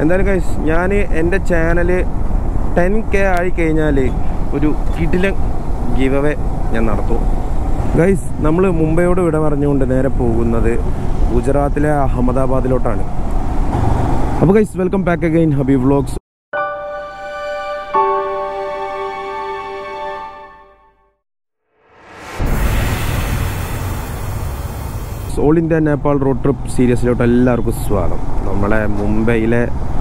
എന്തായാലും ഗൈസ് ഞാൻ എൻ്റെ ചാനൽ ടെൻ കെ ആയി കഴിഞ്ഞാൽ ഒരു കിടിലൻ ഗിവ് അവേ ഞാൻ നടത്തും ഗൈസ് നമ്മൾ മുംബൈയോട് വിട പറഞ്ഞുകൊണ്ട് നേരെ പോകുന്നത് ഗുജറാത്തിലെ അഹമ്മദാബാദിലോട്ടാണ് അപ്പോൾ guys welcome back again Habeeb vlogs all India Nepal road trip സീരീസിലോട്ട് എല്ലാവർക്കും സ്വാഗതം നമ്മളെ മുംബൈയിലെ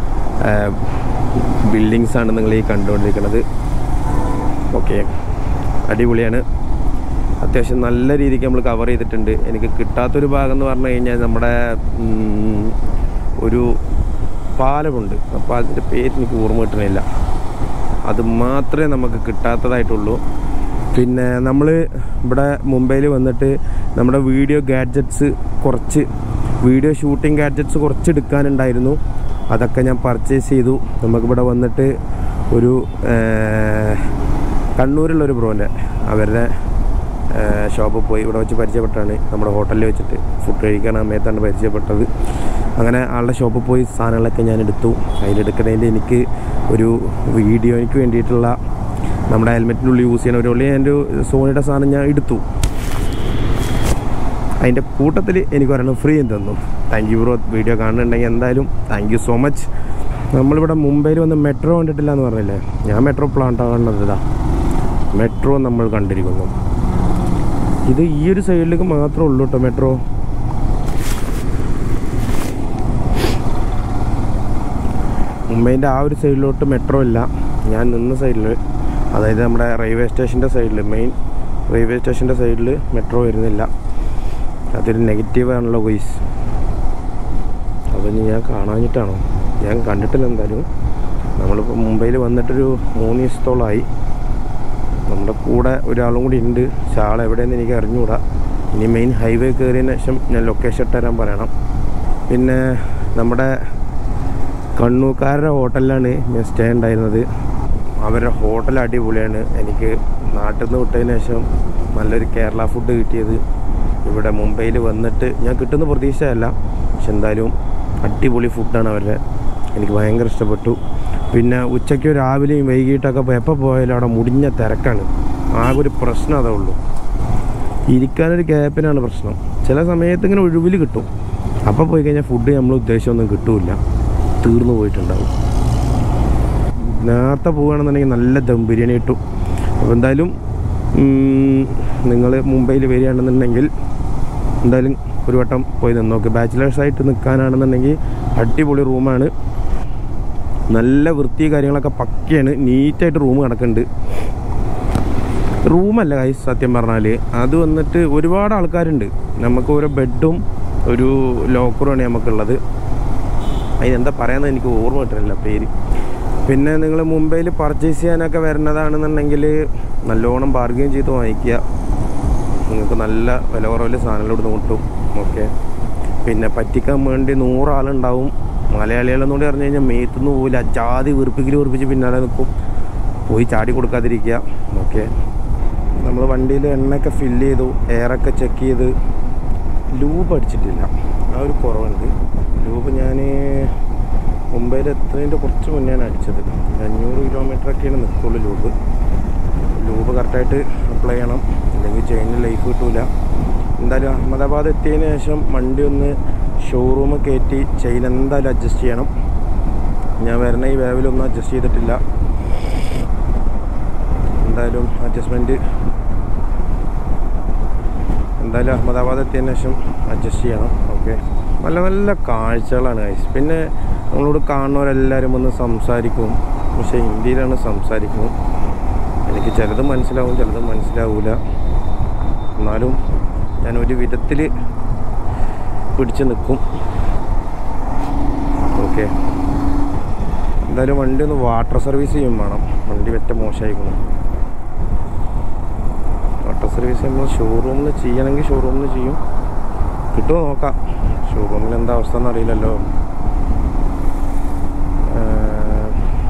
ബിൽഡിങ്സ് ആണ് നിങ്ങൾ ഈ കണ്ടുകൊണ്ടിരിക്കുന്നത് ഓക്കെ അടിപൊളിയാണ് അത്യാവശ്യം നല്ല രീതിക്ക് നമ്മൾ കവർ ചെയ്തിട്ടുണ്ട് എനിക്ക് കിട്ടാത്തൊരു ഭാഗം എന്ന് പറഞ്ഞു കഴിഞ്ഞാൽ നമ്മുടെ ഉം, ഒരു പാലമുണ്ട് അപ്പോൾ അതിൻ്റെ പേര് എനിക്ക് ഓർമ്മ കിട്ടണില്ല അത് മാത്രമേ നമുക്ക് കിട്ടാത്തതായിട്ടുള്ളൂ പിന്നെ നമ്മൾ ഇവിടെ മുംബൈയിൽ വന്നിട്ട് നമ്മുടെ വീഡിയോ ഗാഡ്ജറ്റ്സ് കുറച്ച് വീഡിയോ ഷൂട്ടിംഗ് ഗാഡ്ജറ്റ്സ് കുറച്ച് എടുക്കാനുണ്ടായിരുന്നു അതൊക്കെ ഞാൻ പർച്ചേസ് ചെയ്തു നമുക്കിവിടെ വന്നിട്ട് ഒരു ഏർ, കണ്ണൂരുള്ളൊരു ബ്രോൻ്റെ അവരുടെ ഷോപ്പിൽ പോയി ഇവിടെ വെച്ച് പരിചയപ്പെട്ടാണ് നമ്മുടെ ഹോട്ടലിൽ വെച്ചിട്ട് ഫുഡ് കഴിക്കാൻ സമയത്താണ് പരിചയപ്പെട്ടത് അങ്ങനെ ആളുടെ ഷോപ്പിൽ പോയി സാധനങ്ങളൊക്കെ ഞാൻ എടുത്തു അതിലെടുക്കുന്നതിൻ്റെ എനിക്ക് ഒരു വീഡിയോയ്ക്ക് വേണ്ടിയിട്ടുള്ള നമ്മുടെ ഹെൽമെറ്റിനുള്ളിൽ യൂസ് ചെയ്യുന്ന ഒരു ഉള്ളി എൻ്റെ സോണിയുടെ സാധനം ഞാൻ എടുത്തു അതിൻ്റെ കൂട്ടത്തിൽ എനിക്ക് ഒരെണ്ണം ഫ്രീ തന്നു താങ്ക് യു ബ്രോ വീഡിയോ കാണുന്നുണ്ടെങ്കിൽ എന്തായാലും താങ്ക് യു സോ മച്ച് നമ്മളിവിടെ മുംബൈയിൽ വന്ന് മെട്രോ കണ്ടിട്ടില്ല എന്ന് പറഞ്ഞില്ലേ ഞാൻ മെട്രോ പ്ലാന്റ് കാണുന്നത് ഇതാ മെട്രോ നമ്മൾ കണ്ടിരിക്കുന്നു ഇത് ഈ ഒരു സൈഡിലേക്ക് മാത്രമേ ഉള്ളൂ കേട്ടോ മെട്രോ മുംബൈൻ്റെ ആ ഒരു സൈഡിലോട്ട് മെട്രോ ഇല്ല ഞാൻ നിന്ന സൈഡിൽ അതായത് നമ്മുടെ റെയിൽവേ സ്റ്റേഷൻ്റെ സൈഡിൽ മെയിൻ റെയിൽവേ സ്റ്റേഷൻ്റെ സൈഡിൽ മെട്രോ വരുന്നില്ല അതൊരു നെഗറ്റീവ് ആണല്ലോ ഗോയ്സ് അപ്പോൾ ഇനി ഞാൻ കാണാഞ്ഞിട്ടാണോ ഞാൻ കണ്ടിട്ടില്ല എന്തായാലും നമ്മളിപ്പോൾ മുംബൈയിൽ വന്നിട്ടൊരു മൂന്ന് ദിവസത്തോളമായി നമ്മുടെ കൂടെ ഒരാളും കൂടി ഉണ്ട് പക്ഷെ ആൾ എവിടെയെന്ന് എനിക്ക് അറിഞ്ഞുകൂടാ ഇനി മെയിൻ ഹൈവേ കയറിയതിന് ശേഷം ഞാൻ ലൊക്കേഷൻ ഇട്ടുതരാൻ പറയണം പിന്നെ നമ്മുടെ കണ്ണൂക്കാരുടെ ഹോട്ടലിലാണ് ഞാൻ സ്റ്റേ ഉണ്ടായിരുന്നത് അവരുടെ ഹോട്ടൽ അടിപൊളിയാണ് എനിക്ക് നാട്ടിൽ നിന്ന് വിട്ടതിന് ശേഷം നല്ലൊരു കേരള ഫുഡ് കിട്ടിയത് ഇവിടെ മുംബൈയിൽ വന്നിട്ട് ഞാൻ കിട്ടുന്ന പ്രതീക്ഷയല്ല പക്ഷെ എന്തായാലും അടിപൊളി ഫുഡാണ് അവരുടെ എനിക്ക് ഭയങ്കര ഇഷ്ടപ്പെട്ടു പിന്നെ ഉച്ചയ്ക്ക് രാവിലെയും വൈകിട്ടൊക്കെ പോയി എപ്പോൾ പോയാലും അവിടെ മുടിഞ്ഞ തിരക്കാണ് ആകെ ഒരു പ്രശ്നം അതേ ഉള്ളൂ ഇരിക്കാനൊരു ഗ്യാപ്പിനാണ് പ്രശ്നം ചില സമയത്ത് ഇങ്ങനെ ഒഴിവിൽ കിട്ടും അപ്പോൾ പോയി കഴിഞ്ഞാൽ ഫുഡ് നമ്മൾ ഉദ്ദേശമൊന്നും കിട്ടൂല തീർന്നു പോയിട്ടുണ്ടാവും നേരത്തെ പോവുകയാണെന്നുണ്ടെങ്കിൽ നല്ല ദം ബിരിയാണി കിട്ടും അപ്പോൾ എന്തായാലും നിങ്ങൾ മുംബൈയിൽ വരികയാണെന്നുണ്ടെങ്കിൽ എന്തായാലും ഒരു വട്ടം പോയി നിന്ന് നോക്ക് ബാച്ചിലേഴ്സായിട്ട് നിൽക്കാനാണെന്നുണ്ടെങ്കിൽ അടിപൊളി റൂമാണ് നല്ല വൃത്തി കാര്യങ്ങളൊക്കെ പക്കയാണ് നീറ്റായിട്ട് റൂം കിടക്കുന്നുണ്ട് റൂമല്ല കൈ സത്യം പറഞ്ഞാൽ അത് വന്നിട്ട് ഒരുപാട് ആൾക്കാരുണ്ട് നമുക്ക് ഓരോ ബെഡും ഒരു ലോക്കറുമാണ് നമുക്കുള്ളത് അതിനെന്താ പറയാന്ന് എനിക്ക് ഓർമ്മ കിട്ടുന്നില്ല പേര് പിന്നെ നിങ്ങൾ മുംബൈയിൽ പർച്ചേസ് ചെയ്യാനൊക്കെ വരുന്നതാണെന്നുണ്ടെങ്കിൽ നല്ലോണം ബാർഗെയിൻ ചെയ്ത് വാങ്ങിക്കുക നിങ്ങൾക്ക് നല്ല വില കുറവിൽ സാധനങ്ങൾ ഇവിടുന്ന് കിട്ടും ഓക്കെ പിന്നെ പറ്റിക്കാൻ വേണ്ടി നൂറാളുണ്ടാവും മലയാളികളെന്നുകൂടി പറഞ്ഞു കഴിഞ്ഞാൽ മേത്തുനിന്ന് പോവില്ല ജാതി വീർപ്പിക്കൽ വീർപ്പിച്ച് പിന്നാലെ നിൽക്കും പോയി ചാടി കൊടുക്കാതിരിക്കുക ഓക്കെ നമ്മൾ വണ്ടിയിൽ എണ്ണയൊക്കെ ഫില്ല് ചെയ്തു എയറൊക്കെ ചെക്ക് ചെയ്ത് ലൂബ് അടിച്ചിട്ടില്ല ആ ഒരു കുറവുണ്ട് ലൂബ് ഞാൻ മുംബൈയിൽ എത്തുന്നതിൻ്റെ കുറച്ച് മുന്നെയാണ് അടിച്ചത് ഒരു അഞ്ഞൂറ് കിലോമീറ്ററൊക്കെയാണ് നിൽക്കുള്ളൂ ലൂബ് ലൂബ് കറക്റ്റായിട്ട് അപ്ലൈ ചെയ്യണം അല്ലെങ്കിൽ ചെയിനിൽ ലൈഫ് കിട്ടൂല എന്തായാലും അഹമ്മദാബാദ് എത്തിയതിന് ശേഷം വണ്ടി ഒന്ന് ഷോറൂം കയറ്റി ചെയിൻ എന്തായാലും അഡ്ജസ്റ്റ് ചെയ്യണം ഞാൻ വരണ ഈ വേവിലൊന്നും അഡ്ജസ്റ്റ് ചെയ്തിട്ടില്ല എന്തായാലും അഡ്ജസ്റ്റ്മെൻറ്റ് എന്തായാലും അഹമ്മദാബാദ് എത്തിയതിന് ശേഷം അഡ്ജസ്റ്റ് ചെയ്യണം ഓക്കെ നല്ല നല്ല കാഴ്ചകളാണ് ഗൈസ് പിന്നെ നമ്മളോട് കാണുന്നവരെല്ലാവരും വന്ന് സംസാരിക്കും പക്ഷേ ഹിന്ദിയിലാണ് സംസാരിക്കുന്നത് എനിക്ക് ചിലത് മനസ്സിലാവും ചിലത് മനസ്സിലാവില്ല എന്നാലും ഞാൻ ഒരു വിധത്തിൽ പിടിച്ച് നിൽക്കും ഓക്കെ എന്തായാലും വണ്ടി ഒന്ന് വാട്ടർ സർവീസ് ചെയ്യും വേണം വണ്ടി പറ്റ മോശമായിരിക്കണം വാട്ടർ സർവീസ് നമ്മൾ ഷോറൂമിൽ ചെയ്യണമെങ്കിൽ ഷോറൂമിൽ ചെയ്യും കിട്ടുമോ നോക്കാം ഷോറൂമിൽ എന്താ അവസ്ഥ എന്നറിയില്ലല്ലോ ഏർ,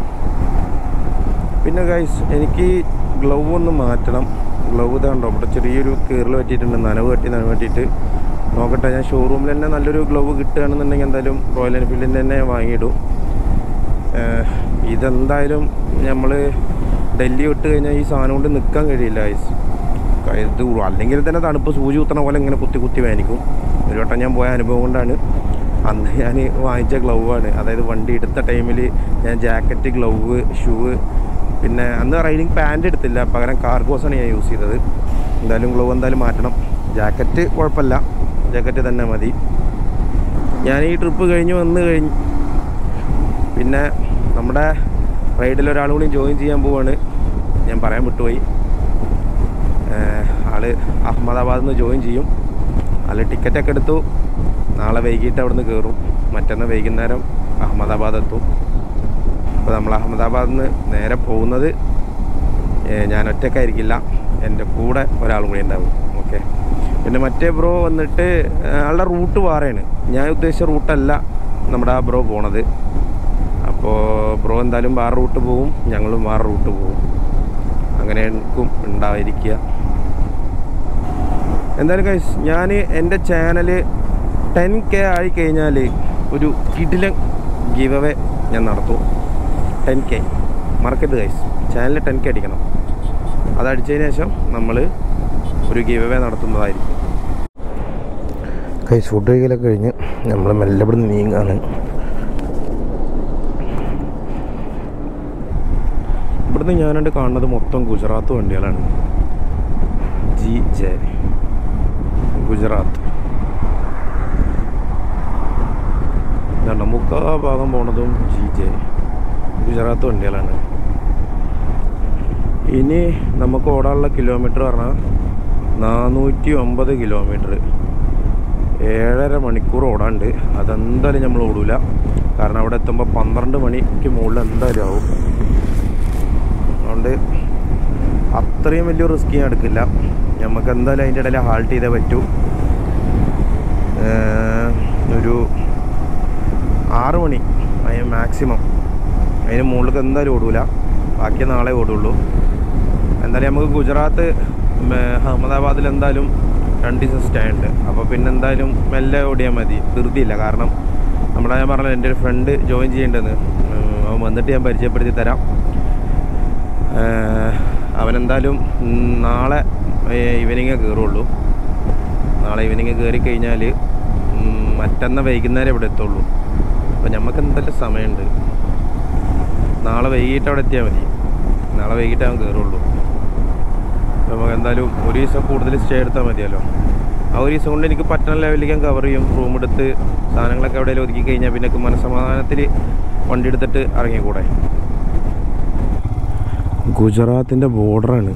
പിന്നെ ഗൈസ് എനിക്ക് ഗ്ലൗ ഒന്ന് മാറ്റണം ഗ്ലൗ ഇതാണ്ടോ ഇവിടെ ചെറിയൊരു കീറൽ പറ്റിയിട്ടുണ്ട് നനവ് പറ്റി നനവ് പറ്റിയിട്ട് നോക്കട്ടെ ഞാൻ ഷോറൂമിൽ തന്നെ നല്ലൊരു ഗ്ലൗ കിട്ടുകയാണെന്നുണ്ടെങ്കിൽ എന്തായാലും റോയൽ എൻഫീൽഡിൻ്റെ തന്നെ വാങ്ങിയിടും ഏഹ്, ഇതെന്തായാലും നമ്മൾ ഡൽഹി വിട്ട് കഴിഞ്ഞാൽ ഈ സാധനം കൊണ്ട് നിൽക്കാൻ കഴിയില്ല guys. ക- ഇത് ഉ- അല്ലെങ്കിൽ തന്നെ തണുപ്പ് സൂചി കുത്തണ പോലെ ഇങ്ങനെ കുത്തി കുത്തി വേനിക്കും ഒരു വട്ടം ഞാൻ പോയ അനുഭവം കൊണ്ടാണ് അന്ന് ഞാൻ വാങ്ങിച്ച ഗ്ലൗ ആണ് അതായത് വണ്ടി എടുത്ത ടൈമിൽ ഞാൻ ജാക്കറ്റ് ഗ്ലൗവ് ഷൂ പിന്നെ അന്ന് റൈഡിങ് പാൻറ് എടുത്തില്ല പകരം കാർഗോസാണ് ഞാൻ യൂസ് ചെയ്തത് എന്തായാലും ഗ്ലൗ എന്തായാലും മാറ്റണം ജാക്കറ്റ് കുഴപ്പമില്ല ജാക്കറ്റ് തന്നെ മതി ഞാൻ ഈ ട്രിപ്പ് കഴിഞ്ഞ് വന്ന് കഴിഞ്ഞ് പിന്നെ നമ്മുടെ റൈഡിൽ ഒരാൾ കൂടി ജോയിൻ ചെയ്യാൻ പോവാണ് ഞാൻ പറയാൻ വിട്ടുപോയി ഏഹ് ആള് അഹമ്മദാബാദിൽ നിന്ന് ജോയിൻ ചെയ്യും ആള് ടിക്കറ്റൊക്കെ എടുത്തു നാളെ വൈകിട്ട് അവിടെ നിന്ന് കയറും മറ്റന്നാൾ വൈകുന്നേരം അഹമ്മദാബാദ് എത്തും അപ്പോൾ നമ്മൾ അഹമ്മദാബാദിൽ നിന്ന് നേരെ പോകുന്നത് ഏഹ് ഞാൻ ഒറ്റക്കായിരിക്കില്ല എൻ്റെ കൂടെ ഒരാളും കൂടി ഉണ്ടാവും ഓക്കെ പിന്നെ മറ്റേ ബ്രോ വന്നിട്ട് ഏഹ് ആളുടെ റൂട്ട് വേറെയാണ് ഞാൻ ഉദ്ദേശിച്ച റൂട്ടല്ല നമ്മുടെ ആ ബ്രോ പോണത് അപ്പോൾ ബ്രോ എന്തായാലും വേറെ റൂട്ട് പോവും ഞങ്ങളും വേറെ റൂട്ട് പോവും അങ്ങനെ എനിക്കും ഉണ്ടായിരിക്കുക എന്തായാലും കൈസ് ഞാൻ എൻ്റെ ചാനൽ ടെൻ കെ ആയി കഴിഞ്ഞാൽ ഒരു കിടിലൻ ഗിവ് അവേ ഞാൻ നടത്തും ടെൻ കെ മറക്കരുത് കൈസ് ചാനൽ ടെൻ കെ അടിക്കണം അത് അടിച്ചതിന് ശേഷം നമ്മൾ ഒരു ഗിവ് അവേ നടത്തുന്നതായിരിക്കും കൈസ് ഫുഡ് കഴിക്കലൊക്കെ കഴിഞ്ഞ് നമ്മൾ മെല്ലെ ഇവിടെ നീങ്ങാണ് ഇവിടുന്ന് ഞാനുണ്ട് കാണുന്നത് മൊത്തം ഗുജറാത്ത് വണ്ടികളാണ് ജി ജെ ഗുജറാത്ത് ഇതാണ് മുക്കാ ഭാഗം പോണതും ജി ജെ ഗുജറാത്ത് വണ്ടികളാണ് ഇനി നമുക്ക് ഓടാനുള്ള കിലോമീറ്റർ പറഞ്ഞാൽ നാനൂറ്റി ഒമ്പത് കിലോമീറ്റർ ഏഴര മണിക്കൂർ ഓടാണ്ട് അതെന്തായാലും നമ്മൾ ഓടൂല കാരണം അവിടെ എത്തുമ്പോൾ പന്ത്രണ്ട് മണിക്ക് മുകളിൽ എന്തായാലും ആവും അതുകൊണ്ട് അത്രയും വലിയ റിസ്ക് ഞാൻ എടുക്കില്ല നമുക്ക് എന്തായാലും അതിൻ്റെ ഇടയിൽ ഹാൾട്ട് ചെയ്തേ പറ്റൂ ഏഹ് ഒരു ആറ് മണി അതിന് മാക്സിമം അതിന് മുകളിൽ എന്തായാലും ഓടൂല ബാക്കി നാളെ ഓടുള്ളൂ എന്തായാലും നമുക്ക് ഗുജറാത്ത് ഉം, അഹമ്മദാബാദിൽ എന്തായാലും രണ്ട് ദിവസം സ്റ്റേ ഉണ്ട് അപ്പോൾ പിന്നെ എന്തായാലും മെല്ലെ ഓടിയാൽ മതി ധൃതിയില്ല കാരണം നമ്മുടെ ഞാൻ പറഞ്ഞത് എൻ്റെ ഒരു ഫ്രണ്ട് ജോയിൻ ചെയ്യേണ്ടതെന്ന് ഉം, അവൻ വന്നിട്ട് ഞാൻ പരിചയപ്പെടുത്തി തരാം ഏഹ് അവനെന്തായാലും ഉം, നാളെ ഈവനിങ്ങേ കയറുള്ളൂ നാളെ ഈവനിങ് കയറി കഴിഞ്ഞാൽ മറ്റന്ന വൈകുന്നേരം ഇവിടെ എത്തുള്ളൂ അപ്പോൾ നമുക്ക് എന്തായാലും സമയമുണ്ട് നാളെ വൈകിട്ട് അവിടെ എത്തിയാൽ മതി നാളെ വൈകിട്ട് അവൻ കയറുള്ളൂ അപ്പോൾ നമുക്ക് എന്തായാലും ഒരു ദിവസം കൂടുതൽ സ്റ്റേ എടുത്താൽ മതിയല്ലോ ആ ഒരു ദിവസം കൊണ്ട് എനിക്ക് പറ്റുന്ന ലെവലിലേക്ക് ഞാൻ കവർ ചെയ്യും റൂം എടുത്ത് സാധനങ്ങളൊക്കെ എവിടെയെങ്കിലും ഒതുക്കി കഴിഞ്ഞാൽ പിന്നെ മനസ്സമാധാനത്തിൽ വണ്ടി എടുത്തിട്ട് ഇറങ്ങിക്കൂടെ ഗുജറാത്തിൻ്റെ ബോർഡറാണ്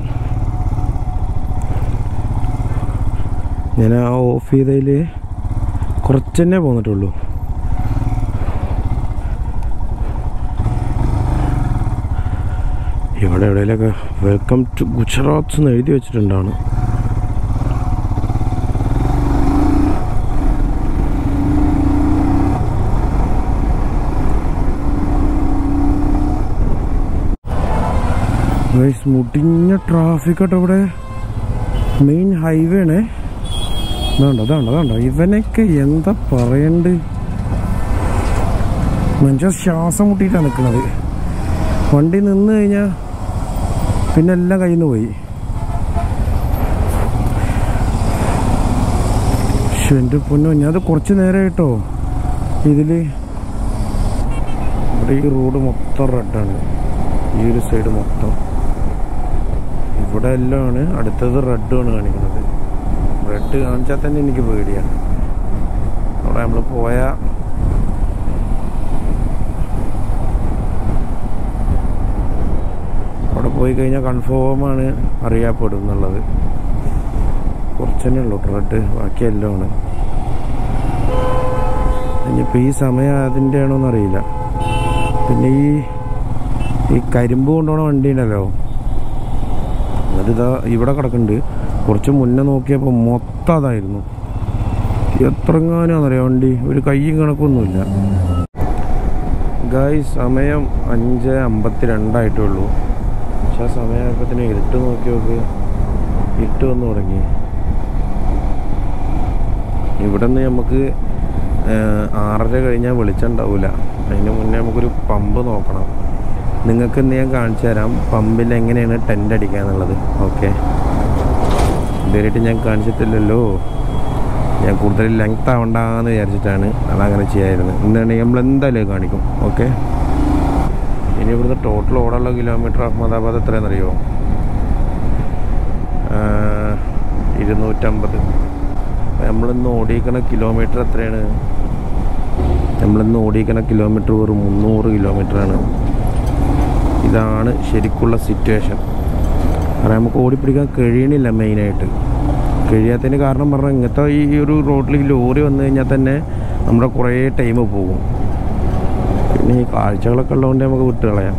ഞാൻ ആ ഓഫ് ചെയ്തതിൽ കുറച്ച് തന്നെ പോന്നിട്ടുള്ളൂ ഇവിടെ എവിടെയെങ്കിലൊക്കെ വെൽക്കം ടു ഗുജറാത്ത് എന്ന് എഴുതി വെച്ചിട്ടുണ്ടാണ് Guys, മുടിഞ്ഞ ട്രാഫിക് കേട്ടോ ഇവിടെ മെയിൻ ഹൈവേ ആണേ അതാണ്ട് അതാണ്ട് അതാണ്ട് ഇവനൊക്കെ എന്താ പറയണ്ട് മനുഷ്യ ശ്വാസം മുട്ടിയിട്ടാണ് നിൽക്കുന്നത് വണ്ടി നിന്ന് കഴിഞ്ഞാൽ പിന്നെ എല്ലാം കയ്യിൽ നിന്ന് പോയി ശ്ശോ, എൻ്റെ പൊന്നോ ഞാനത് കുറച്ച് നേരമായിട്ടോ ഇതിൽ ഇവിടെ ഈ റോഡ് മൊത്തം റെഡാണ് ഈ ഒരു സൈഡ് മൊത്തം ഇവിടെ എല്ലാം ആണ് അടുത്തത് റെഡാണ് കാണിക്കുന്നത് റെഡ് കാണിച്ചാൽ തന്നെ എനിക്ക് പേടിയാണ് അവിടെ നമ്മൾ പോയ അവിടെ പോയി കഴിഞ്ഞാൽ കൺഫേമാണ് അറിയപ്പെടും എന്നുള്ളത് കുറച്ച് തന്നെ ഉള്ളൂ റെഡ് ബാക്കി എല്ലാം ആണ് ഇനിയിപ്പോൾ ഈ സമയം അതിൻ്റെ ആണോന്ന് അറിയില്ല പിന്നെ ഈ ഈ കരിമ്പ് കൊണ്ടുപോണ വണ്ടി ഉണ്ടല്ലോ അതിതാ ഇവിടെ കിടക്കുന്നുണ്ട് കുറച്ച് മുന്നേ നോക്കിയപ്പോൾ മൊത്തം അതായിരുന്നു എത്രങ്ങാനാണെന്നറിയാം വണ്ടി ഒരു കയ്യും കണക്കൊന്നുമില്ല ഗായ് സമയം അഞ്ച് അമ്പത്തി രണ്ടായിട്ടേ ഉള്ളൂ പക്ഷെ ആ സമയമായപ്പോഴത്തേന് ഇരുട്ട് നോക്കി നോക്ക് ഇരുട്ട് വന്നു തുടങ്ങി ഇവിടെ നിന്ന് നമുക്ക് ആറര കഴിഞ്ഞാൽ വെളിച്ചം ഉണ്ടാവില്ല അതിന് മുന്നേ നമുക്കൊരു പമ്പ് നോക്കണം നിങ്ങൾക്ക് ഇന്ന് ഞാൻ കാണിച്ചു തരാം പമ്പിൽ എങ്ങനെയാണ് ടെൻ്റ് അടിക്കുക എന്നുള്ളത് ഓക്കെ ഇതുവരെയായിട്ട് ഞാൻ കാണിച്ചിട്ടില്ലല്ലോ ഞാൻ കൂടുതൽ ലെങ്ത് ആവണ്ടെന്ന് വിചാരിച്ചിട്ടാണ് അതങ്ങനെ ചെയ്യായിരുന്നത് ഇന്നാണെങ്കിൽ നമ്മൾ എന്തായാലും കാണിക്കും ഓക്കെ ഇനി ഇവിടുന്ന് ടോട്ടൽ ഓടാനുള്ള കിലോമീറ്റർ അഹമ്മദാബാദ് എത്രയാണെന്നറിയോ ഇരുന്നൂറ്റമ്പത് നമ്മളിന്ന് ഓടിക്കണ കിലോമീറ്റർ എത്രയാണ് നമ്മളിന്ന് ഓടിക്കണ കിലോമീറ്റർ വെറും മുന്നൂറ് കിലോമീറ്ററാണ് ഇതാണ് ശരിക്കുള്ള സിറ്റുവേഷൻ കാരണം നമുക്ക് ഓടിപ്പിടിക്കാൻ കഴിയണില്ല മെയിനായിട്ട് കഴിയാത്തതിന് കാരണം പറഞ്ഞാൽ ഇങ്ങനത്തെ ഈ ഒരു റോഡിൽ ലോറി വന്നു കഴിഞ്ഞാൽ തന്നെ നമ്മുടെ കുറേ ടൈം പോകും പിന്നെ ഈ കാഴ്ചകളൊക്കെ ഉള്ളതുകൊണ്ട് നമുക്ക് വിട്ട് കളയാം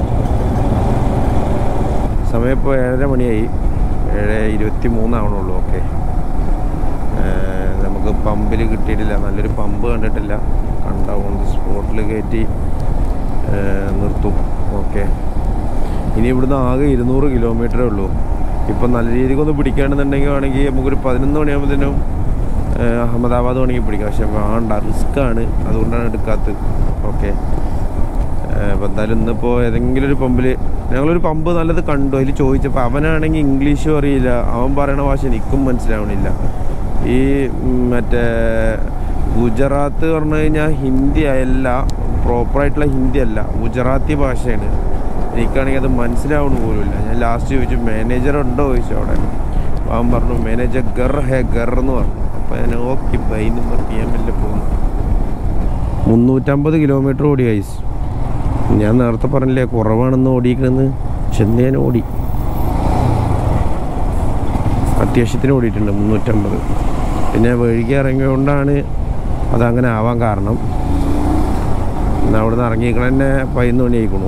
സമയം ഇപ്പോൾ ഏഴര മണിയായി ഏഴ് ഇരുപത്തി മൂന്നാവണുള്ളൂ ഓക്കെ നമുക്ക് പമ്പിൽ കിട്ടിയിട്ടില്ല നല്ലൊരു പമ്പ് കണ്ടിട്ടില്ല കണ്ടാവും സ്പോട്ടിൽ കയറ്റി ഏഹ്, നിർത്തും ഓക്കെ ഇനി ഇവിടുന്ന് ആകെ ഇരുന്നൂറ് കിലോമീറ്ററേ ഉള്ളൂ ഇപ്പം നല്ല രീതിക്കൊന്ന് പിടിക്കുകയാണെന്നുണ്ടെങ്കിൽ വേണമെങ്കിൽ നമുക്കൊരു പതിനൊന്ന് മണിയാകുമ്പോഴത്തേനും അഹമ്മദാബാദ് വേണമെങ്കിൽ പിടിക്കാം പക്ഷെ വേണ്ട റിസ്ക്കാണ് അതുകൊണ്ടാണ് എടുക്കാത്തത് ഓക്കെ അപ്പോൾ എന്തായാലും ഇന്നിപ്പോൾ ഏതെങ്കിലും ഒരു പമ്പിൽ ഞങ്ങളൊരു പമ്പ് നല്ലത് കണ്ടു അതിൽ ചോദിച്ചപ്പോൾ അവനാണെങ്കിൽ ഇംഗ്ലീഷും അറിയില്ല അവൻ പറയണ ഭാഷ എനിക്കും മനസ്സിലാവണില്ല ഈ ഉം, മറ്റേ ഗുജറാത്ത് പറഞ്ഞു കഴിഞ്ഞാൽ ഹിന്ദി അല്ല പ്രോപ്പറായിട്ടുള്ള ഹിന്ദി അല്ല ഗുജറാത്തി ഭാഷയാണ് എനിക്കാണെങ്കിൽ അത് മനസ്സിലാവണ പോലുമില്ല ഞാൻ ലാസ്റ്റ് ചോദിച്ചു മാനേജർ ഉണ്ടോ ചോദിച്ചു അവിടെ അപ്പോൾ അവൻ പറഞ്ഞു മാനേജർ ഗർ ഹേ ഗർ എന്ന് പറഞ്ഞു അപ്പോൾ ഞാൻ ഓക്കെ ബൈ എന്ന് പറഞ്ഞ് ഞാൻ മെല്ലെ പോകുന്നു മുന്നൂറ്റമ്പത് കിലോമീറ്റർ ഓടി ഐസ് ഞാൻ നേരത്തെ പറഞ്ഞില്ലേ കുറവാണെന്ന് ഓടിക്കണെന്ന് ചെന്ന് ഞാൻ ഓടി അത്യാവശ്യത്തിന് ഓടിയിട്ടുണ്ട് മുന്നൂറ്റമ്പത് പിന്നെ വഴുകി ഇറങ്ങിയതുകൊണ്ടാണ് അതങ്ങനെ ആവാൻ കാരണം എന്നാൽ അവിടെ നിന്ന് ഇറങ്ങിക്കണ തന്നെ പതിനൊന്ന് മണി ആയിക്കണു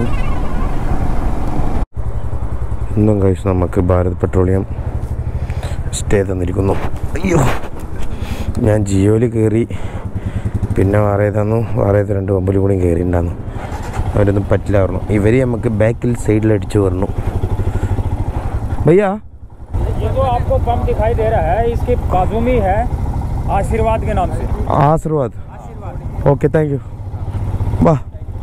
ഇന്നും കഴിച്ച് നമുക്ക് ഭാരത് പെട്രോളിയം സ്റ്റേ തന്നിരിക്കുന്നു അയ്യോ ഞാൻ ജിയോയിൽ കയറി പിന്നെ വേറെ തന്നു വേറെ രണ്ട് പമ്പിൽ കൂടി കയറിയിട്ടുണ്ടായിരുന്നു അവരൊന്നും പറ്റില്ല പറഞ്ഞു ഇവർ നമുക്ക് ബാക്കിൽ സൈഡിൽ അടിച്ചു പറഞ്ഞു ഭയ്യാ ये जो आपको पंप दिखाई दे रहा है इसके बाजू में ही है आशीर्वाद के नाम से ആശീർവാദ് ഓക്കെ താങ്ക് യു വാ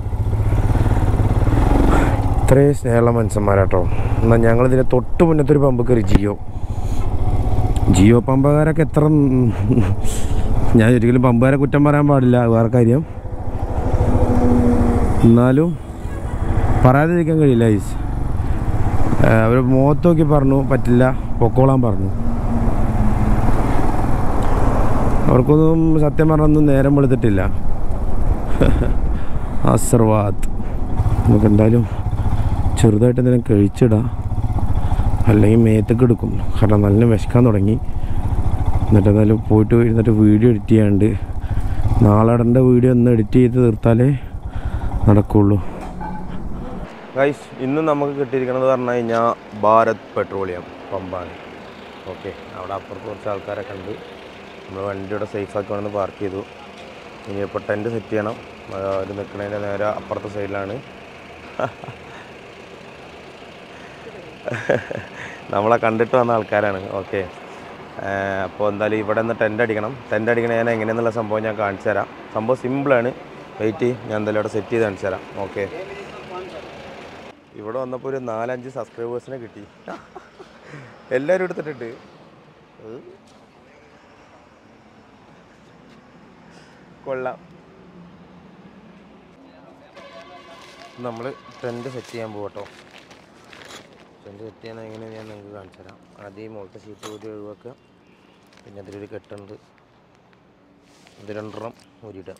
ഇത്രയും സ്നേഹമുള്ള മനുഷ്യന്മാരാട്ടോ എന്നാൽ ഞങ്ങളിതിന് തൊട്ട് മുന്നത്തെ ഒരു പമ്പ് കയറി ജിയോ ജിയോ പമ്പുകാരൊക്കെ എത്ര ഉം, ഞാൻ ഒരിക്കലും പമ്പുകാരെ കുറ്റം പറയാൻ പാടില്ല അത് വേറെ കാര്യം എന്നാലും പറയാതിരിക്കാൻ കഴിയില്ല ഐസ് അവർ മുഖത്ത് നോക്കി പറഞ്ഞു പറ്റില്ല പൊക്കോളാൻ പറഞ്ഞു അവർക്കൊന്നും സത്യം പറഞ്ഞൊന്നും നേരം വെളുത്തിട്ടില്ല ആശീർവാദ് നമുക്ക് എന്തായാലും ചെറുതായിട്ട് എന്തെങ്കിലും കഴിച്ചിടാം അല്ലെങ്കിൽ മേത്തേക്ക് എടുക്കും കാരണം നല്ല വിശക്കാൻ തുടങ്ങി എന്നിട്ട് എന്തായാലും പോയിട്ട് ഇരുന്നിട്ട് വീഡിയോ എഡിറ്റ് ചെയ്യാണ്ട് നാളെ ഇടേണ്ട വീഡിയോ ഒന്ന് എഡിറ്റ് ചെയ്ത് തീർത്താലേ നടക്കുള്ളൂ ഗൈസ് ഇന്ന് നമുക്ക് കിട്ടിയിരിക്കണത് പറഞ്ഞു കഴിഞ്ഞാൽ ഭാരത് പെട്രോളിയം പമ്പാണ് ഓക്കെ അവിടെ അപ്പുറത്ത് കുറച്ച് ആൾക്കാരൊക്കെ ഉണ്ട് നമ്മൾ വണ്ടിയുടെ സേഫാക്കി വന്ന് പാർക്ക് ചെയ്തു ഇനിയിപ്പോൾ ടെൻറ്റ് സെറ്റ് ചെയ്യണം അവർ നിൽക്കുന്നതിൻ്റെ നേരെ അപ്പുറത്തെ സൈഡിലാണ് നമ്മളെ കണ്ടിട്ട് വന്ന ആൾക്കാരാണ് ഓക്കെ അപ്പോൾ എന്തായാലും ഇവിടെ നിന്ന് ടെൻ്റ് അടിക്കണം ടെൻ്റ് അടിക്കണ ഞാൻ എങ്ങനെയെന്നുള്ള സംഭവം ഞാൻ കാണിച്ചു തരാം സംഭവം സിമ്പിളാണ് വെയിറ്റ് ഞാൻ എന്തായാലും ഇവിടെ സെറ്റ് ചെയ്ത് കാണിച്ചു തരാം ഓക്കെ ഇവിടെ വന്നപ്പോൾ ഒരു നാലഞ്ച് സബ്സ്ക്രൈബേഴ്സിനെ കിട്ടി എല്ലാവരും എടുത്തിട്ടുണ്ട് ഏഹ്. കൊള്ളാം നമ്മൾ ടെൻറ്റ് സെറ്റ് ചെയ്യാൻ പോകട്ടോ ടെൻറ്റ് സെറ്റ് ചെയ്യാൻ എങ്ങനെയാണ് ഞാൻ നിങ്ങൾക്ക് കാണിച്ചു തരാം ആദ്യം ഈ മുകളത്തെ ഷീറ്റ് കൂടി ഒഴിവാക്കുക പിന്നെ അതിലൊരു കെട്ടുണ്ട് ഇത് രണ്ടെണ്ണം ഊരിയിടുക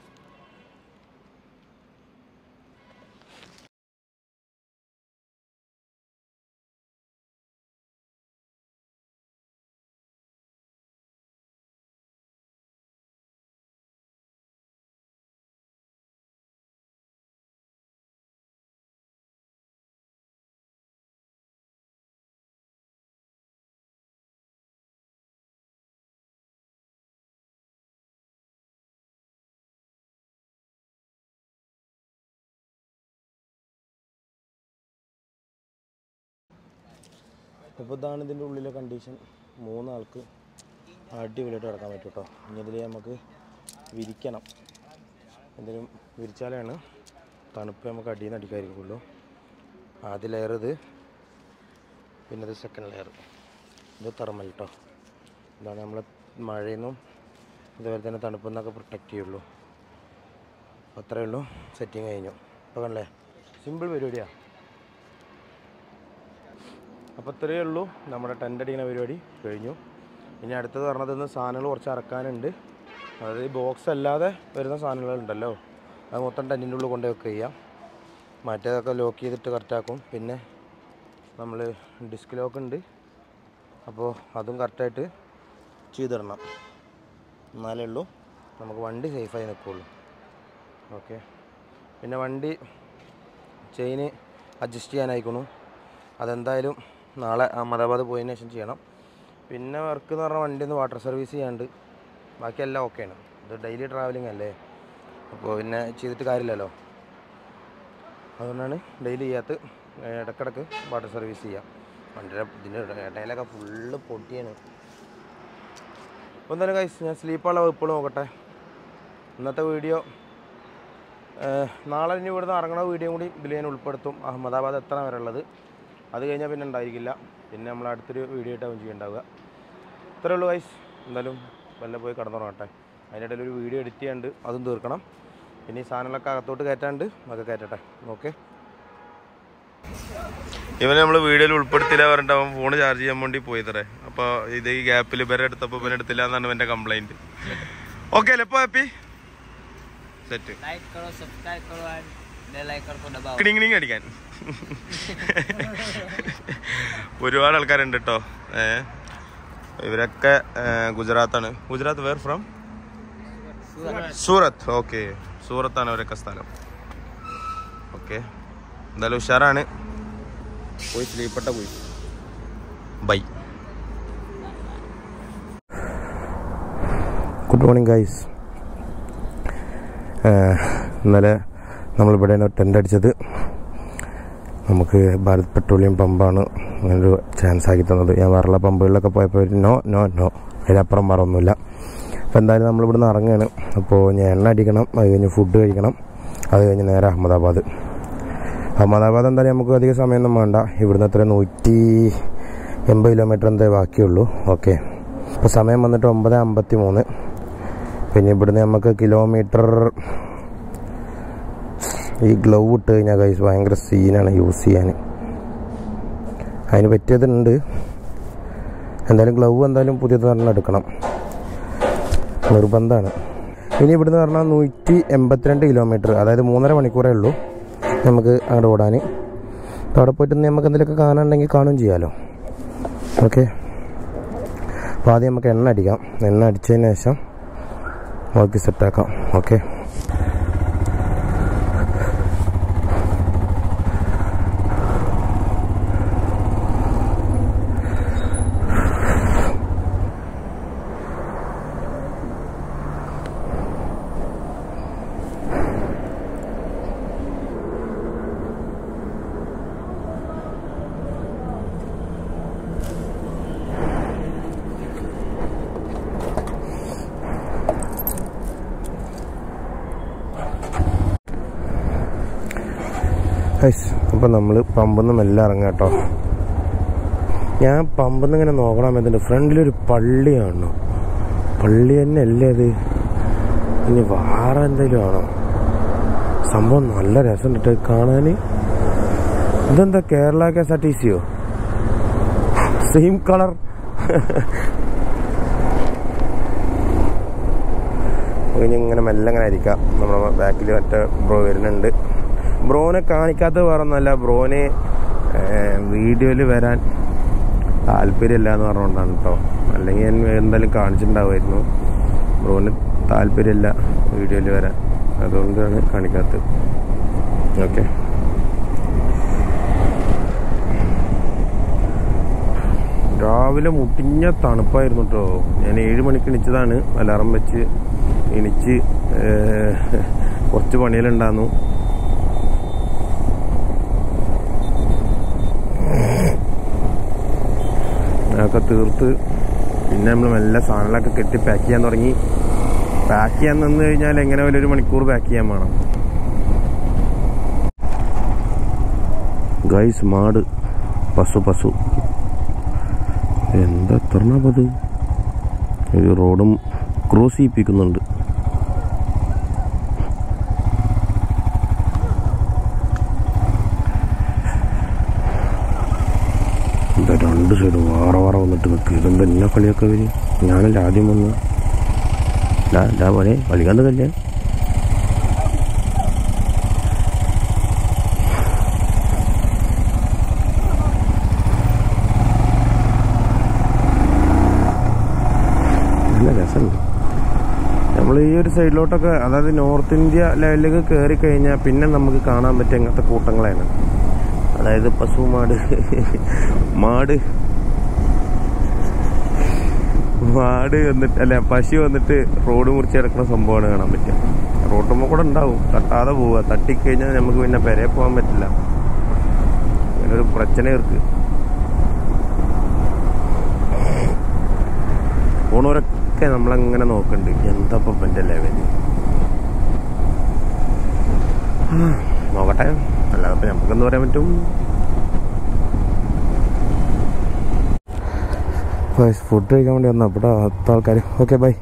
ഇപ്പോൾ ഇതാണ് ഇതിൻ്റെ ഉള്ളിലെ കണ്ടീഷൻ മൂന്നാൾക്ക് അടിപൊളിയായിട്ട് കിടക്കാൻ പറ്റും കേട്ടോ ഇനി ഇതിൽ നമുക്ക് വിരിക്കണം എന്തെങ്കിലും വിരിച്ചാലാണ് തണുപ്പ് നമുക്ക് അടിയിൽ നിന്ന് അടിക്കാതിരിക്കുള്ളൂ ആദ്യ ലെയർ ഇത് പിന്നെ ഇത് സെക്കൻഡ് ലെയർ ഇത് തെർമൽ കേട്ടോ ഇതാണ് നമ്മൾ മഴയിൽ നിന്നും അതുപോലെ തന്നെ തണുപ്പിൽ നിന്നൊക്കെ പ്രൊട്ടക്റ്റ് ചെയ്യുള്ളൂ അപ്പോൾ അത്രയേ ഉള്ളൂ സെറ്റിങ് കഴിഞ്ഞു അപ്പോൾ കണ്ടല്ലേ സിമ്പിൾ പരിപാടിയാണ് അപ്പോൾ ഇത്രയേ ഉള്ളൂ നമ്മുടെ ടെൻ്റ് അടിക്കുന്ന പരിപാടി കഴിഞ്ഞു ഇനി അടുത്തത് പറഞ്ഞത് ഇന്ന് സാധനങ്ങൾ കുറച്ച് ഇറക്കാനുണ്ട് അതായത് ഈ ബോക്സ് അല്ലാതെ വരുന്ന സാധനങ്ങളുണ്ടല്ലോ അത് മൊത്തം ടെൻറ്റിൻ്റെ ഉള്ളിൽ കൊണ്ടുപോയി വെക്കുക ചെയ്യാം മറ്റേതൊക്കെ ലോക്ക് ചെയ്തിട്ട് കറക്റ്റാക്കും പിന്നെ നമ്മൾ ഡിസ്ക് ലോക്ക് ഉണ്ട് അപ്പോൾ അതും കറക്റ്റായിട്ട് ചെയ്തിടണം എന്നാലേ ഉള്ളൂ നമുക്ക് വണ്ടി സേഫായി നിൽക്കുള്ളൂ ഓക്കെ പിന്നെ വണ്ടി ചെയിന് അഡ്ജസ്റ്റ് ചെയ്യാനായിക്കണു അതെന്തായാലും നാളെ അഹമ്മദാബാദ് പോയതിന് ശേഷം ചെയ്യണം പിന്നെ വർക്ക് എന്ന് പറഞ്ഞാൽ വണ്ടി ഒന്ന് വാട്ടർ സർവീസ് ചെയ്യാണ്ട് ബാക്കിയെല്ലാം ഓക്കെയാണ് ഇത് ഡെയിലി ട്രാവലിംഗ് അല്ലേ അപ്പോൾ പിന്നെ ചെയ്തിട്ട് കാര്യമില്ലല്ലോ അതുകൊണ്ടാണ് ഡെയിലി ചെയ്യാത്ത ഇടക്കിടക്ക് വാട്ടർ സർവീസ് ചെയ്യാം വണ്ടിയുടെ ഇതിൻ്റെ ഇടയിലൊക്കെ ഫുള്ള് പൊട്ടിയാണ് അപ്പോൾ എന്തായാലും കൈസ് ഞാൻ സ്ലീപ്പുള്ള വകുപ്പുകൾ നോക്കട്ടെ ഇന്നത്തെ വീഡിയോ ഏഹ്, നാളെ ഇനി ഇവിടുന്ന് ഇറങ്ങണ വീഡിയോ കൂടി ഇതിൽ ഞാൻ ഉൾപ്പെടുത്തും അഹമ്മദാബാദ് എത്തണ വരെ ഉള്ളത് അത് കഴിഞ്ഞാൽ പിന്നെ ഉണ്ടായിരിക്കില്ല പിന്നെ നമ്മൾ അടുത്തൊരു വീഡിയോ ആയിട്ടാവും ചെയ്യുണ്ടാവുക ഇത്രയേ ഉള്ളൂ ഗൈസ് എന്തായാലും വല്ല പോയി കിടന്നുറങ്ങട്ടെ അതിനിടയിൽ ഒരു വീഡിയോ എഡിറ്റ് ചെയ്യാണ്ട് അതും തീർക്കണം പിന്നെ ഈ സാധനങ്ങളൊക്കെ അകത്തോട്ട് കയറ്റാണ്ട് അതൊക്കെ കയറ്റട്ടെ ഓക്കെ ഇവനെ നമ്മൾ വീഡിയോയിൽ ഉൾപ്പെടുത്തില്ല പറഞ്ഞിട്ട് അവൻ ഫോൺ ചാർജ് ചെയ്യാൻ വേണ്ടി പോയി തറേ അപ്പോൾ ഇത് ഈ ഗ്യാപ്പിൽ ഇവരെ എടുത്തപ്പോൾ ഇവനെ എടുത്തില്ല എന്നാണ് ഇവൻ്റെ കംപ്ലൈൻറ്റ് ഓക്കെ അല്ലേ ഇപ്പോൾ ഹാപ്പി സെറ്റ് लाइक करो सब्सक्राइब करो एंड बेल आइकन को दबाओ കിണിങ് കിണിങ് അടിക്കാൻ ഒരുപാട് ആൾക്കാരുണ്ട് കേട്ടോ ഏ ഇവരൊക്കെ ഏ, ഗുജറാത്താണ് Gujarat where from Surat okay സൂറത്താണ് അവരൊക്കെ സ്ഥലം ഓക്കെ എന്തായാലും ഉഷാറാണ് പോയി സ്ലീപ്പട്ട പോയി ബൈ ഗുഡ് മോർണിംഗ് ഗൈസ് ഇന്നലെ നമ്മളിവിടെയാണ് ടെൻ്റ് അടിച്ചത് നമുക്ക് ഭാരത് പെട്രോളിയം പമ്പാണ് അങ്ങനൊരു ചാൻസ് ആക്കി തന്നത് ഞാൻ വേറെയുള്ള പമ്പുകളിലൊക്കെ പോയപ്പോൾ അവര് നോ നോ നോ അതിനപ്പുറം വേറൊന്നുമില്ല അപ്പോൾ എന്തായാലും നമ്മളിവിടുന്ന് ഇറങ്ങുകയാണ് അപ്പോൾ ഞാൻ എണ്ണ അടിക്കണം അത് കഴിഞ്ഞ് ഫുഡ് കഴിക്കണം അത് കഴിഞ്ഞ് നേരെ അഹമ്മദാബാദ് അഹമ്മദാബാദ് എന്തായാലും നമുക്ക് അധികം സമയമൊന്നും വേണ്ട ഇവിടുന്ന് എത്ര നൂറ്റി എൺപത് കിലോമീറ്റർ എന്തേ ബാക്കിയുള്ളൂ ഓക്കെ അപ്പോൾ സമയം വന്നിട്ട് ഒമ്പത് അമ്പത്തി മൂന്ന് പിന്നെ ഇവിടുന്ന് നമുക്ക് കിലോമീറ്റർ ഈ ഗ്ലൗ ഇട്ട് കഴിഞ്ഞാൽ കൈസ് ഭയങ്കര സീനാണ് യൂസ് ചെയ്യാൻ അതിന് പറ്റിയതുണ്ട് എന്തായാലും ഗ്ലൗ എന്തായാലും പുതിയത് തന്നെ എടുക്കണം നിർബന്ധമാണ് ഇനി ഇവിടുന്ന് പറഞ്ഞാൽ നൂറ്റി എൺപത്തിരണ്ട് കിലോമീറ്റർ അതായത് മൂന്നര മണിക്കൂറേ ഉള്ളൂ നമുക്ക് അങ്ങോട്ട് ഓടാൻ അപ്പോൾ അവിടെ പോയിട്ട് നമുക്ക് എന്തെങ്കിലുമൊക്കെ കാണാനുണ്ടെങ്കിൽ കാണുകയും ചെയ്യാമല്ലോ ഓക്കെ അപ്പോൾ ആദ്യം നമുക്ക് എണ്ണ അടിക്കാം എണ്ണ അടിച്ചതിന് ശേഷം ബാക്കി സെറ്റാക്കാം ഓക്കെ ഹൈസ് അപ്പം നമ്മൾ പമ്പിൽ നിന്ന് മെല്ലെ ഇറങ്ങാം കേട്ടോ ഞാൻ പമ്പിൽ നിന്ന് ഇങ്ങനെ നോക്കണം ഇതിൻ്റെ ഫ്രണ്ടിലൊരു പള്ളി കാണണം പള്ളി തന്നെ അല്ലേ അത് ഇനി വേറെ എന്തെങ്കിലും ആണോ സംഭവം നല്ല രസമുണ്ട് കാണാൻ ഇതെന്താ Kerala K S R T സിയോ സെയിം കളർ ഇനി ഇങ്ങനെ മെല്ലെ ഇങ്ങനെ ഇരിക്കാം നമ്മുടെ ബാക്കിൽ മറ്റേ ബ്രോ വരുന്നുണ്ട് ബ്രോനെ കാണിക്കാത്ത വേറൊന്നുമല്ല ബ്രോന് വീഡിയോയിൽ വരാൻ താല്പര്യമില്ല എന്ന് പറഞ്ഞുകൊണ്ടാണ് കേട്ടോ അല്ലെങ്കിൽ ഞാൻ എന്തായാലും കാണിച്ചിട്ടുണ്ടാവുമായിരുന്നു ബ്രോന് താല്പര്യമില്ല വീഡിയോയിൽ വരാൻ അതുകൊണ്ടാണ് കാണിക്കാത്തത് ഓക്കെ രാവിലെ മുട്ടിഞ്ഞ തണുപ്പായിരുന്നു കേട്ടോ ഞാൻ ഏഴ് മണിക്ക് എണിച്ചതാണ് അലാറം വെച്ച് എണിച്ച് ഏഹ്, കുറച്ച് പണിയിലുണ്ടായിരുന്നു അതൊക്കെ തീർത്ത് പിന്നെ നമ്മൾ മെല്ലെ സാധനങ്ങളൊക്കെ കെട്ടി പാക്ക് ചെയ്യാൻ തുടങ്ങി പാക്ക് ചെയ്യാൻ നിന്ന് കഴിഞ്ഞാൽ എങ്ങനെ പോലെ ഒരു മണിക്കൂർ പാക്ക് ചെയ്യാൻ വേണം ഗൈസ് മാട് പശു പശു എന്താ എത്രണത് ഒരു റോഡും ക്രോസ് ചെയ്യിപ്പിക്കുന്നുണ്ട് എന്താ രണ്ട് സൈഡും വാറ വാറ വന്നിട്ട് നിൽക്കുക ഇതെന്താ എന്നെ കളിയൊക്കെ വരും ഞാനല്ല ആദ്യം വന്നു ഡാ ഡാ പോലെ കളിക്കാണ്ട് കല്ലേ നല്ല രസമുണ്ട് നമ്മൾ ഈ ഒരു സൈഡിലോട്ടൊക്കെ അതായത് നോർത്ത് ഇന്ത്യ ലെവലിലേക്ക് കയറി കഴിഞ്ഞാൽ പിന്നെ നമുക്ക് കാണാൻ പറ്റിയ അങ്ങനത്തെ കൂട്ടങ്ങളാണ് അതായത് പശു മാട് മാട് മാട് വന്നിട്ട് അല്ല പശു വന്നിട്ട് റോഡ് മുറിച്ച് കിടക്കുന്ന സംഭവമാണ് കാണാൻ പറ്റുക റോട്ടുമ്പോൾ കൂടെ ഉണ്ടാവും തട്ടാതെ പോവുക തട്ടിക്കഴിഞ്ഞാൽ നമുക്ക് പിന്നെ പെരയെ പോകാൻ പറ്റില്ല അങ്ങനെ ഒരു പ്രശ്നം ഇവർക്ക് പോണവരൊക്കെ നമ്മളങ്ങനെ നോക്കുന്നുണ്ട് എന്താ ഇപ്പം എൻ്റെ ലെവൽ നോക്കട്ടെ അല്ലാതെ ഇപ്പം നമുക്കെന്ന് പറയാൻ പറ്റും ഫുഡ് കഴിക്കാൻ വേണ്ടി വന്ന ഇവിടെ മൊത്തം ആൾക്കാർ ഓക്കെ ബൈ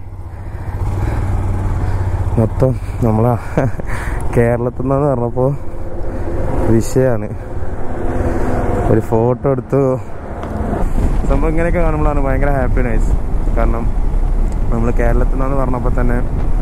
മൊത്തം നമ്മളാ കേരളത്തിൽ നിന്നാന്ന് പറഞ്ഞപ്പോൾ വിഷയമാണ് ഒരു ഫോട്ടോ എടുത്തു സംഭവം ഇങ്ങനെയൊക്കെ കാണുമ്പോഴാണ് ഭയങ്കര ഹാപ്പിനെസ് കാരണം നമ്മൾ കേരളത്തിൽ നിന്നാന്ന് പറഞ്ഞപ്പോൾ തന്നെ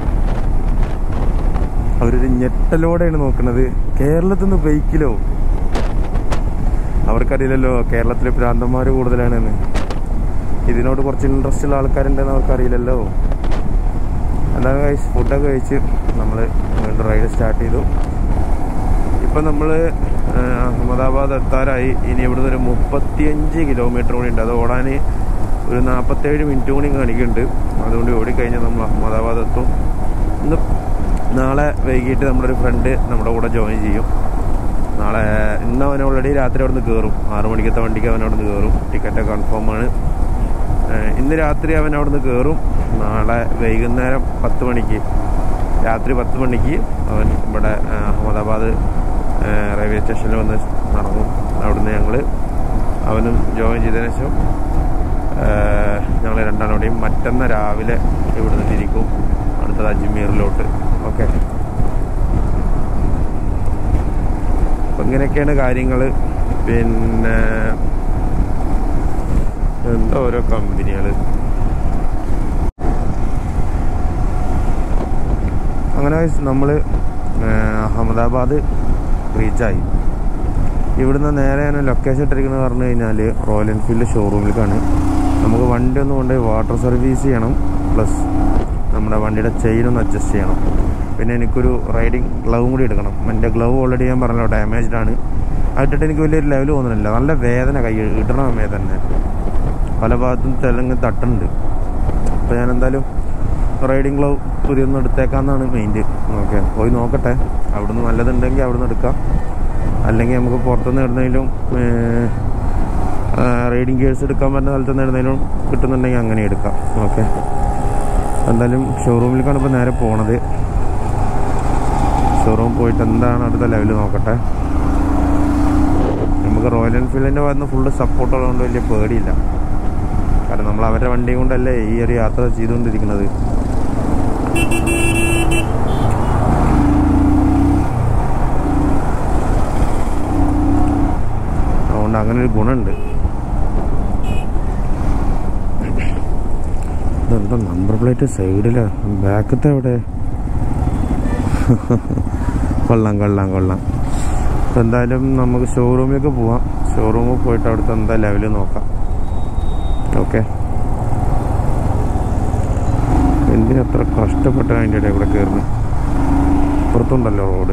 അവരൊരു ഞെട്ടലോടെയാണ് നോക്കുന്നത് കേരളത്തിൽ നിന്ന് ബൈക്കിലോ അവർക്കറിയില്ലല്ലോ കേരളത്തിലെ ഭ്രാന്തന്മാർ കൂടുതലാണെന്ന് ഇതിനോട് കുറച്ച് ഇൻട്രസ്റ്റ് ഉള്ള ആൾക്കാരുണ്ടെന്ന് അവർക്കറിയില്ലല്ലോ എന്താണ് കഴിച്ച് ഫുഡൊക്കെ കഴിച്ച് നമ്മൾ വീണ്ടും റൈഡ് സ്റ്റാർട്ട് ചെയ്തു ഇപ്പം നമ്മൾ അഹമ്മദാബാദ് എത്താറായി ഇനി ഇവിടുന്ന് ഒരു മുപ്പത്തിയഞ്ച് കിലോമീറ്റർ കൂടി ഉണ്ട് അത് ഓടാൻ ഒരു നാൽപ്പത്തേഴ് മിനിറ്റ് കൂടി കാണിക്കുന്നുണ്ട് അതുകൊണ്ട് ഓടിക്കഴിഞ്ഞാൽ നമ്മൾ അഹമ്മദാബാദ് എത്തും ഇന്ന് നാളെ വൈകിട്ട് നമ്മുടെ ഒരു ഫ്രണ്ട് നമ്മുടെ കൂടെ ജോയിൻ ചെയ്യും നാളെ ഇന്ന് അവൻ ഓൾറെഡി രാത്രി അവിടെ നിന്ന് കയറും ആറു മണിക്കത്തെ വണ്ടിക്ക് അവൻ അവിടെ നിന്ന് കയറും ടിക്കറ്റ് കൺഫേം ആണ് ഏഹ് ഇന്ന് രാത്രി അവൻ അവിടെ നിന്ന് കയറും നാളെ വൈകുന്നേരം പത്ത് മണിക്ക് രാത്രി പത്ത് മണിക്ക് അവൻ ഇവിടെ ഏഹ് അഹമ്മദാബാദ് ഏഹ് റെയിൽവേ സ്റ്റേഷനിൽ വന്ന് നടന്നു അവിടുന്ന് ഞങ്ങൾ അവനും ജോയിൻ ചെയ്തതിനു ശേഷം ഞങ്ങൾ രണ്ടാളോടെയും മറ്റന്ന രാവിലെ ഇവിടുന്ന് തിരിക്കും അടുത്തത് അജ്മീറിലോട്ട് ഓക്കെ അപ്പം ഇങ്ങനെയൊക്കെയാണ് കാര്യങ്ങൾ പിന്നെ എന്താ ഓരോ കമ്പനികൾ അങ്ങനെ നമ്മൾ അഹമ്മദാബാദ് റീച്ചായി ഇവിടുന്ന് നേരെ ഞാൻ ലൊക്കേഷൻ ഇട്ടിരിക്കുന്നത് പറഞ്ഞു കഴിഞ്ഞാൽ റോയൽ എൻഫീൽഡ് ഷോറൂമിലേക്കാണ് നമുക്ക് വണ്ടി ഒന്ന് കൊണ്ടുപോയി വാട്ടർ സർവീസ് ചെയ്യണം പ്ലസ് നമ്മുടെ വണ്ടിയുടെ ചെയിൻ ഒന്ന് അഡ്ജസ്റ്റ് ചെയ്യണം പിന്നെ എനിക്കൊരു റൈഡിങ് ഗ്ലൗവും കൂടി എടുക്കണം എൻ്റെ ഗ്ലൗ ഓൾറെഡി ഞാൻ പറഞ്ഞല്ലോ ഡാമേജ്ഡ് ആണ് അതിട്ടിട്ട് എനിക്ക് വലിയൊരു ലെവൽ തോന്നുന്നില്ല നല്ല വേദന കൈ ഇടണ സമയത്ത് തന്നെ പല ഭാഗത്തും തെലങ്ങ് തട്ടുണ്ട് അപ്പോൾ ഞാൻ എന്തായാലും റൈഡിങ് ഗ്ലൗ പുതിയൊന്ന് എടുത്തേക്കാന്നാണ് മെയിൻറ്റ് ഓക്കെ പോയി നോക്കട്ടെ അവിടുന്ന് നല്ലതുണ്ടെങ്കിൽ അവിടുന്ന് എടുക്കാം അല്ലെങ്കിൽ നമുക്ക് പുറത്തുനിന്ന് ഇടുന്നതിലും റൈഡിങ് ഗിയേഴ്സ് എടുക്കാൻ പറ്റുന്ന സ്ഥലത്ത് നിന്ന് ഇടുന്നതിലും കിട്ടുന്നുണ്ടെങ്കിൽ അങ്ങനെ എടുക്കാം ഓക്കെ എന്തായാലും ഷോറൂമിലേക്കാണ് ഇപ്പോൾ നേരെ പോണത് ഷോറൂം പോയിട്ട് എന്താണ് അടുത്ത ലെവൽ നോക്കട്ടെ നമുക്ക് റോയൽ എൻഫീൽഡിൻ്റെ ഭാഗത്ത് നിന്ന് ഫുള്ള് സപ്പോർട്ട് ഉള്ളതുകൊണ്ട് വലിയ പേടിയില്ല കാരണം നമ്മൾ അവരുടെ വണ്ടിയും കൊണ്ടല്ലേ ഈ ഒരു യാത്ര ചെയ്തുകൊണ്ടിരിക്കുന്നത് അതുകൊണ്ട് അങ്ങനെ ഒരു ഗുണമുണ്ട് ഇതെന്താ നമ്പർ പ്ലേറ്റ് സൈഡിലാ ബാക്കത്തെ എവിടെ കൊള്ളാം കൊള്ളാം കൊള്ളാം ഇപ്പം എന്തായാലും നമുക്ക് ഷോറൂമിലേക്ക് പോവാം ഷോറൂമിൽ പോയിട്ട് അവിടുത്തെ എന്താ ലെവല് നോക്കാം ഓക്കെ എന്തിനത്ര കഷ്ടപ്പെട്ടാണ് അതിൻ്റെ ഇടയിൽ കൂടെ കയറുന്നത് പുറത്തുണ്ടല്ലോ റോഡ്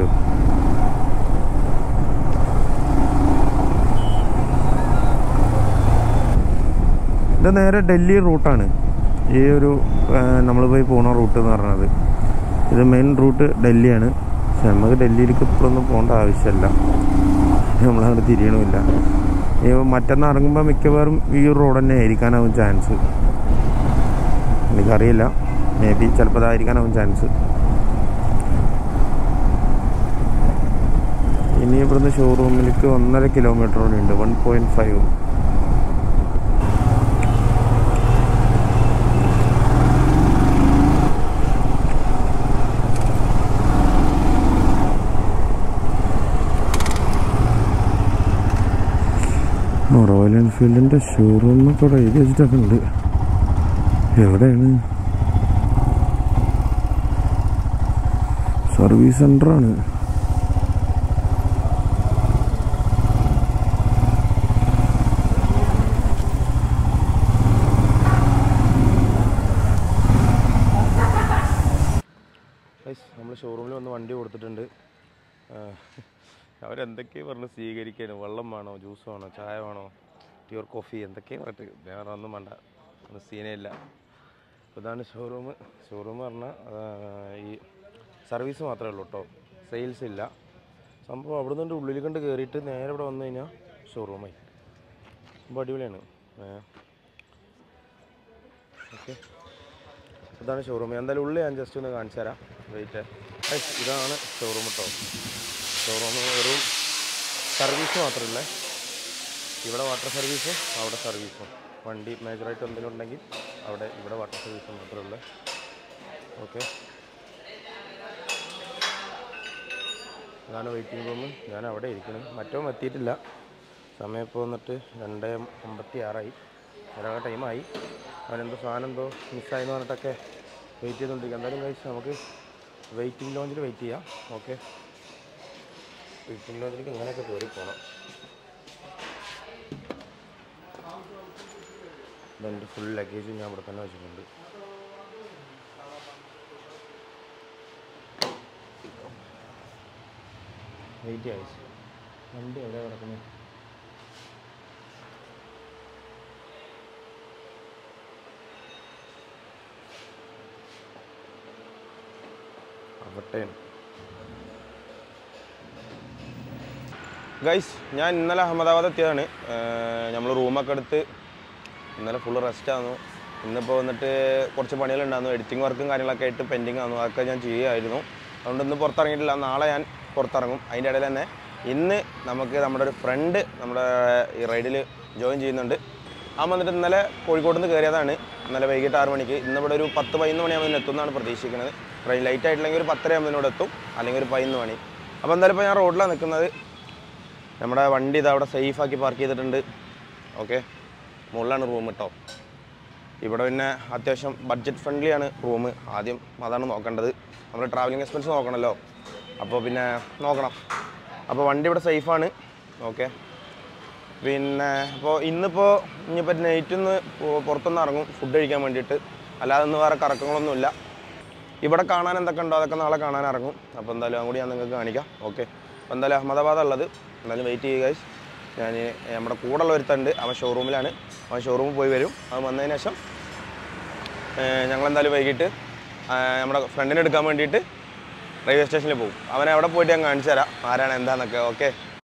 ഇത് നേരെ ഡൽഹി റൂട്ടാണ് ഈ ഒരു നമ്മൾ പോയി പോണ റൂട്ട് എന്ന് പറഞ്ഞത് ഇത് മെയിൻ റൂട്ട് ഡൽഹിയാണ് പക്ഷെ നമുക്ക് ഡൽഹിയിലേക്ക് ഇപ്പോഴൊന്നും പോകേണ്ട ആവശ്യമില്ല നമ്മളങ്ങോട്ട് തിരിയണമില്ല ഈ മറ്റന്ന് ഇറങ്ങുമ്പോൾ മിക്കവാറും ഈ ഒരു റോഡ് തന്നെ ആയിരിക്കാനാവും ചാൻസ് എനിക്കറിയില്ല മേ ബി ചിലപ്പോൾ അതായിരിക്കാനാവും ചാൻസ് ഇനി ഇവിടുന്ന് ഷോറൂമിലേക്ക് ഒന്നര കിലോമീറ്റർ കൂടി ഉണ്ട് വൺ പോയിൻറ്റ് ഫൈവ് റോയൽ എൻഫീൽഡിൻ്റെ ഷോറൂമൊക്കെ ഇവിടെ എഴുതി വെച്ചിട്ടൊക്കെ ഉണ്ട് എവിടെയാണ് സർവീസ് സെൻ്ററാണ് നമ്മൾ ഷോറൂമിൽ വന്ന് വണ്ടി കൊടുത്തിട്ടുണ്ട് അവരെന്തൊക്കെയോ പറഞ്ഞ് സ്വീകരിക്കാനും വെള്ളം വേണോ ജ്യൂസ് വേണോ ചായ വേണോ പ്യൂർ കോഫി എന്തൊക്കെയോ പറഞ്ഞിട്ട് വേറെ ഒന്നും വേണ്ട ഒന്നും സീനേ ഇല്ല അപ്പോൾ ഇതാണ് ഷോറൂം ഷോറൂം പറഞ്ഞാൽ ഈ സർവീസ് മാത്രമേ ഉള്ളൂ കേട്ടോ സെയിൽസ് ഇല്ല സംഭവം അവിടെ നിന്ന് ഉള്ളിൽ കണ്ട് കയറിയിട്ട് നേരെ ഇവിടെ വന്നു കഴിഞ്ഞാൽ ഷോറൂമായി അപ്പോൾ അടിപൊളിയാണ് ഓക്കെ ഇതാണ് ഷോറൂം എന്തായാലും ഉള്ളിൽ ഞാൻ ജസ്റ്റ് ഒന്ന് കാണിച്ചു തരാം വെയിറ്റ് ഇതാണ് ഷോറൂം കേട്ടോ ഷോറൂം വെറും സർവീസ് മാത്രമല്ല ഇവിടെ വാട്ടർ സർവീസും അവിടെ സർവീസും വണ്ടി മേജറായിട്ട് എന്തെങ്കിലും ഉണ്ടെങ്കിൽ അവിടെ ഇവിടെ വാട്ടർ സർവീസ് മാത്രമേ ഉള്ളൂ ഓക്കെ ഇതാണ് വെയിറ്റിംഗ് റൂം ഞാൻ അവിടെ ഇരിക്കണം മറ്റോ എത്തിയിട്ടില്ല സമയം ഇപ്പോൾ വന്നിട്ട് രണ്ട് അമ്പത്തി ആറായി ഒരാളെ ടൈമായി അവനെന്തോ സാധനം എന്തോ മിസ്സായെന്ന് പറഞ്ഞിട്ടൊക്കെ വെയിറ്റ് ചെയ്തുകൊണ്ടിരിക്കുക എന്തായാലും കഴിച്ച് നമുക്ക് വെയിറ്റിംഗ് ലോഞ്ചിൽ വെയിറ്റ് ചെയ്യാം ഓക്കെ വെയിറ്റിംഗ് ലോഞ്ചിലേക്ക് ഇങ്ങനെയൊക്കെ കയറി പോകണം ഇതെൻ്റെ ഫുൾ ലഗേജ് ഞാൻ ഇവിടെ തന്നെ വെച്ചിട്ടുണ്ട് വെയിറ്റ് ആയിസ് വണ്ടി എവിടെ കിടക്കുന്നത് അവിടെ ഗൈസ് ഞാൻ ഇന്നലെ അഹമ്മദാബാദ് എത്തിയതാണ് നമ്മൾ റൂമൊക്കെ എടുത്ത് ഇന്നലെ ഫുള്ള് റെസ്റ്റ് ആയിരുന്നു ഇന്നിപ്പോൾ വന്നിട്ട് കുറച്ച് പണികളുണ്ടായിരുന്നു എഡിറ്റിംഗ് വർക്കും കാര്യങ്ങളൊക്കെ ആയിട്ട് പെൻഡിങ് ആയിരുന്നു അതൊക്കെ ഞാൻ ചെയ്യുമായിരുന്നു അതുകൊണ്ട് ഇന്ന് പുറത്തിറങ്ങിയിട്ടില്ല നാളെ ഞാൻ പുറത്തിറങ്ങും അതിൻ്റെ ഇടയിൽ തന്നെ ഇന്ന് നമുക്ക് നമ്മുടെ ഒരു ഫ്രണ്ട് നമ്മുടെ ഈ റൈഡിൽ ജോയിൻ ചെയ്യുന്നുണ്ട് ആ വന്നിട്ട് ഇന്നലെ കോഴിക്കോട് നിന്ന് കയറിയതാണ് ഇന്നലെ വൈകിട്ട് ആറ് മണിക്ക് ഇന്ന് ഇവിടെ ഒരു പത്ത് പതിനൊന്ന് മണിയാകുമ്പോൾ എത്തുമെന്നാണ് പ്രതീക്ഷിക്കുന്നത് ട്രെയിൻ ലൈറ്റ് ആയിട്ടില്ലെങ്കിൽ ഒരു പത്തര ആകുമ്പോൾ ഇവിടെ എത്തും അല്ലെങ്കിൽ ഒരു പതിനൊന്ന് മണി അപ്പോൾ എന്തായാലും ഇപ്പോൾ ഞാൻ റോഡിലാണ് നിൽക്കുന്നത് നമ്മുടെ വണ്ടി ഇത് അവിടെ സേഫാക്കി പാർക്ക് ചെയ്തിട്ടുണ്ട് ഓക്കെ മുകളിലാണ് റൂം കേട്ടോ ഇവിടെ പിന്നെ അത്യാവശ്യം ബഡ്ജറ്റ് ഫ്രണ്ട്ലി ആണ് റൂം ആദ്യം അതാണ് നോക്കേണ്ടത് നമ്മൾ ട്രാവലിംഗ് എക്സ്പെൻസ് നോക്കണമല്ലോ അപ്പോൾ പിന്നെ നോക്കണം അപ്പോൾ വണ്ടി ഇവിടെ സേഫാണ് ഓക്കെ പിന്നെ അപ്പോൾ ഇന്നിപ്പോൾ ഇനിയിപ്പോൾ നൈറ്റിൽ നിന്ന് പുറത്തുനിന്ന് ഇറങ്ങും ഫുഡ് കഴിക്കാൻ വേണ്ടിയിട്ട് അല്ലാതെ ഇന്ന് വേറെ കറക്കങ്ങളൊന്നുമില്ല ഇവിടെ കാണാൻ എന്തൊക്കെ ഉണ്ടോ അതൊക്കെ നാളെ കാണാൻ ഇറങ്ങും അപ്പോൾ എന്തായാലും അതും കൂടി ഞാൻ നിങ്ങൾക്ക് കാണിക്കാം ഓക്കെ അപ്പോൾ എന്തായാലും അഹമ്മദാബാദ് ഉള്ളത് എന്തായാലും വെയിറ്റ് ചെയ്യുക guys. ഞാൻ നമ്മുടെ കൂടെ ഉള്ള ഒരുത്തുണ്ട് അവൻ ഷോറൂമിലാണ് അവൻ ഷോറൂമിൽ പോയി വരും അവൻ വന്നതിന് ശേഷം ഞങ്ങൾ എന്തായാലും വൈകിട്ട് ആ, നമ്മുടെ ഫ്രണ്ടിനെ എടുക്കാൻ വേണ്ടിയിട്ട് റെയിൽവേ സ്റ്റേഷനിൽ പോകും അവനെ അവിടെ പോയിട്ട് ഞാൻ കാണിച്ചു തരാം ആരാണ് എന്താന്നൊക്കെ ഓക്കെ